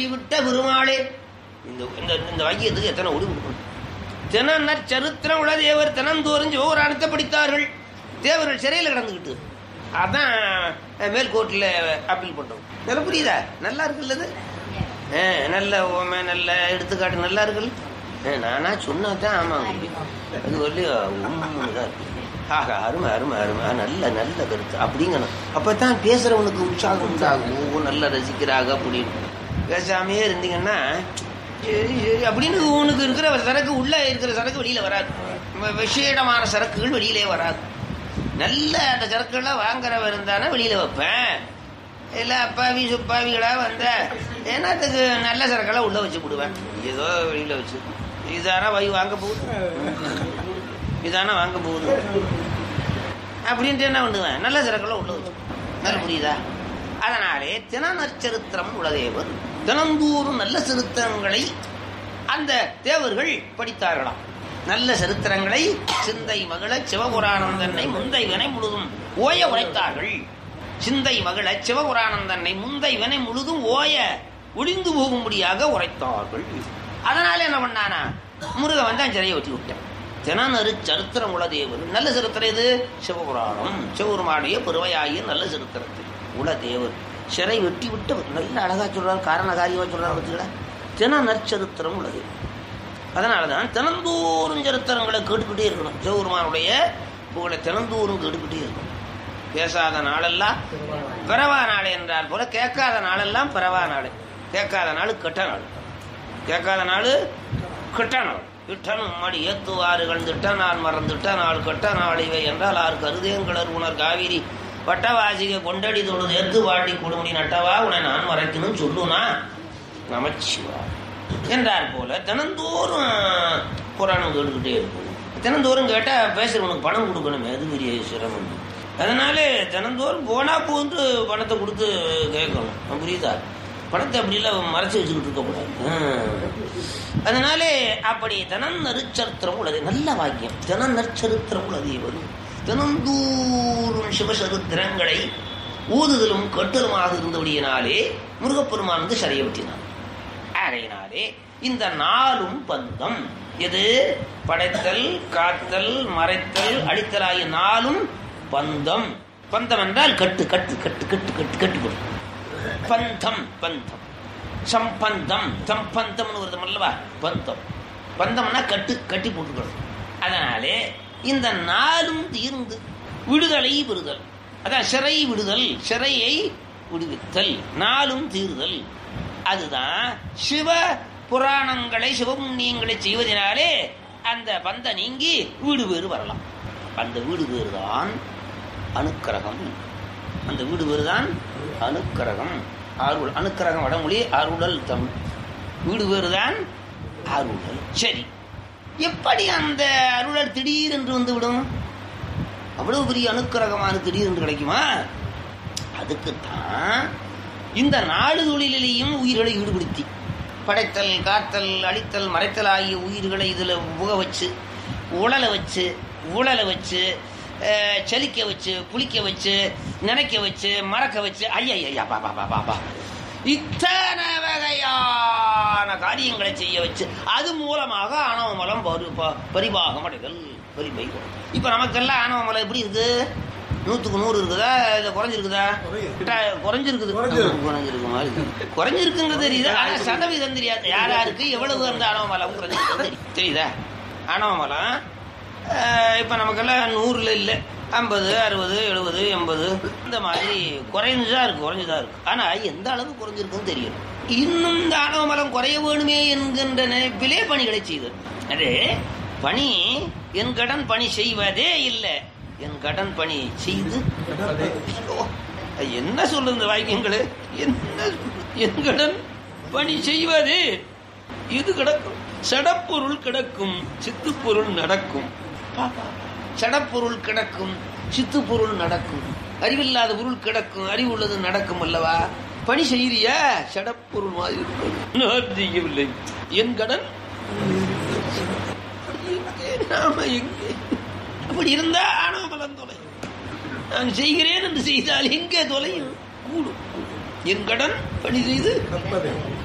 வழிவிட்ட பெருமாளே இந்த இந்த இந்த வாக்கியத்துக்கு எத்தனை ஒளி கொடுக்கணும் தின சரித்திரம் உள்ள தேவர் தினந்தோறும் சிவபுராணத்தை படித்தார்கள் தேவர்கள் சிறையில் கிடந்துக்கிட்டு அதான் மேல்கோட்டில் அப்பீல் பண்றோம் நல்லா புரியுதா நல்லா இருக்குல்ல இது? ஆ, நல்ல ஓமை நல்ல எடுத்துக்காட்டு நல்லா இருக்குல்ல ஆ, நானா சொன்னா தான் ஆமா அது வந்து உண்மைதான் இருக்கு ஆகா அருமை அருமை அருமை ஆ, நல்ல நல்ல கருத்து அப்படிங்கணும் அப்பதான் பேசுறவனுக்கு உற்சாகம் உண்டாகும் ஓ நல்ல ரசிக்கிறாங்க அப்படின்னு பேசாமையே இருந்தீங்கன்னா சரி சரி அப்படின்னு உனக்கு இருக்கிற சரக்கு உள்ள இருக்கிற சரக்கு வெளியில வராது வ- விஷேடமான சரக்குகள் வெளியிலே வராது நல்ல அந்த சரக்குகள்லாம் வாங்குறவ இருந்தானே வெளியில வைப்பேன் இல்ல அப்பாவி சுப்பாவிகளா வந்த என்னத்துக்கு நல்ல சரக்கெல்லாம் உள்ள வச்சு விடுவேன் ஏதோ வெளியில வச்சு இதானா வை வாங்க போகுது இதானா வாங்க போகுது அப்படின்ட்டு என்ன பண்ணுவேன் நல்ல சரக்கெல்லாம் உள்ள வச்சு நல்ல புரியுதா அதனாலே தின நற்சரித்திரம் உலதேவர் தினந்தோறும் நல்ல சரித்திரங்களை அந்த தேவர்கள் படித்தார்களாம் நல்ல சரித்திரங்களை சிந்தை மகள சிவபுராணம் தன்னை முந்தை வினை முழுதும் ஓய உரைத்தார்கள் சிந்தை மகள சிவபுராணம் தன்னை முந்தை வினை முழுதும் ஓய ஒளிந்து போகும்படியாக உரைத்தார்கள் அதனால என்ன பண்ணானா முருகன் வந்து அந்த சிறையை வெட்டி விட்டான் தினநறு சரித்திரம் உளதேவர் நல்ல சரித்திரம் இது சிவபுராணம் சிவபெருமானுடைய பெருமையாகிய நல்ல சரித்திரத்தில் உளதேவர் சிறை வெட்டி விட்டு நல்ல அழகா சொல்றாரு காரண காரியமா சொல்றாரு பார்த்தீங்களா தின நற்சரித்திரம் உள்ளது அதனாலதான் தினந்தோறும் சரித்திரங்களை கேட்டுக்கிட்டே இருக்கணும் சிவபெருமானுடைய புகழை தினந்தோறும் கேட்டுக்கிட்டே இருக்கணும் பேசாத நாளெல்லாம் பிறவா நாள் என்றால் போல கேட்காத நாளெல்லாம் பிறவா நாள் கேட்காத நாள் கெட்ட நாள் கேட்காத நாள் கெட்ட நாள் விட்டனும் மடி ஏத்துவாறுகள் திட்ட நான் மறந்துட்ட நாள் கெட்ட நாள் இவை என்றால் ஆறு கருதேங்களர் உணர் காவிரி வட்டவாசிக கொண்டடி தொழுது ஏத்து வாட்டி கொடுமுடி நட்டவா உன்னை நான் மறைக்கணும் சொல்லுனா நமச்சிவா என்றார் போல தினந்தோறும் புராணம் கேட்டுக்கிட்டே இருக்கும் தினந்தோறும் கேட்டா பேசுறவனுக்கு பணம் கொடுக்கணுமே அது பெரிய சிரமம் அதனால தினந்தோறும் போனா போன்று பணத்தை கொடுத்து கேட்கணும் புரியுதா பணத்தை அப்படி எல்லாம் மறைச்சு வச்சுக்கிட்டு இருக்க கூடாது ஆ. அதனாலே அப்படி தினம் நற்சரித்திரம் உள்ளது நல்ல வாக்கியம் தினம் நற்சரித்திரம் உள்ளது வரும் தினந்தோறும் சிவசரித்திரங்களை ஊதுதலும் கட்டுதலுமாக இருந்தபடியினாலே முருகப்பெருமான் வந்து சரிய விட்டினான் ஆகையினாலே இந்த நாலும் பந்தம் எது படைத்தல் காத்தல் மறைத்தல் அழித்தல் ஆகிய நாலும் பந்தம் பந்தம் என்றால் கட்டு கட்டு கட்டு கட்டு கட்டு கட்டுப்படும் பந்தம் பந்தம் சம்பந்தம் சம்பந்தம்னு வருது அல்லவா பந்தம் பந்தம்னா கட்டு கட்டி போட்டுக்கணும் அதனாலே இந்த நாளும் தீர்ந்து விடுதலை பெறுதல் அதான் சிறை விடுதல் சிறையை விடுவித்தல் நாளும் தீர்தல் அதுதான் சிவ புராணங்களை சிவபுண்ணியங்களை செய்வதனாலே அந்த பந்த நீங்கி வீடு பேறு வரலாம் அந்த வீடு பேறு தான் அனுக்கிரகம் அந்த வீடு பேறு தான் அனுக்கிரகம் ஆறுதல் அனுக்கிரகம் வடமொழி அருளல் தமிழ் வீடு பேறு தான் அருளல் சரி எப்படி அந்த அருளல் திடீரென்று வந்து விடும் அவ்வளவு பெரிய அனுக்கிரகமான திடீரென்று கிடைக்குமா அதுக்குத்தான் இந்த நாடு தொழிலையும் உயிர்களை ஈடுபடுத்தி படைத்தல் காத்தல் அழித்தல் மறைத்தல் ஆகிய உயிர்களை இதில் புக வச்சு உழலை வச்சு ஊழலை வச்சு அஹ், செலிக்க வச்சு புளிக்க வச்சு நினைக்க வச்சு மறக்க வச்சு ஐயா ஐயா பாபா பாபா பா இத்தனை வகையான காரியங்களை செய்ய வச்சு அது மூலமாக ஆணவ மலம் பரி ப- பரிபாகம் அடைதல் பரிபை இப்ப நமக்கெல்லாம் ஆணவ மலம் எப்படி இருக்கு நூத்துக்கு நூறு இருக்குதா இல்ல குறைஞ்சிருக்குதா டா- குறைஞ்சிருக்குது குறைஞ்சிருக்கு. குறைஞ்சிருக்கு மாதிரி இருக்கு. குறைஞ்சிருக்குங்கிறது தெரியுது ஆனா சதவீதம் தெரியாது யார் யாருக்கு எவ்வளவு அந்த ஆணவ மலம் குறைஞ்சிருக்கு தெரியும். தெரியுதா ஆணவ மலம் அஹ், இப்ப நமக்கெல்லாம் நூறுல இல்ல ஐம்பது அறுபது எழுபது எண்பது இந்த மாதிரி குறைஞ்சுதான் இருக்கு குறைஞ்சுதான் இருக்கு ஆனா எந்த அளவு குறைஞ்சிருக்குன்னு தெரியும் இன்னும் இந்த ஆணவ மலம் குறைய வேணுமே என்கின்ற நினைப்பிலே பணிகளை செய்தது அது பணி என் கடன் பணி செய்வதே இல்லை என் கடன் பணி செய்து ஐயோ, என்ன சொல்லுங்க இந்த வாக்கியங்களு என்ன என் கடன் பணி செய்வது இது கிடக்கும் சடப்பொருள் கிடக்கும் சித்துப்பொருள் நடக்கும் பா, பா, பா. சடப்பொருள் கிடக்கும் சித்துப்பொருள் நடக்கும் அறிவில்லாத பொருள் கிடக்கும் அறிவு உள்ளது நடக்கும் அல்லவா பணி செய்யறியா சடப்பொருள் மாதிரி இருக்கும் நான் செய்யவில்லை என் கடன் எங்கே நாம எங்கே அப்படி இருந்தா ஆணவ பலன் தொலை நான் செய்கிறேன் என்று செய்தால் எங்கே தொலையும் கூடும் என் கடன் பணி செய்து கற்பதை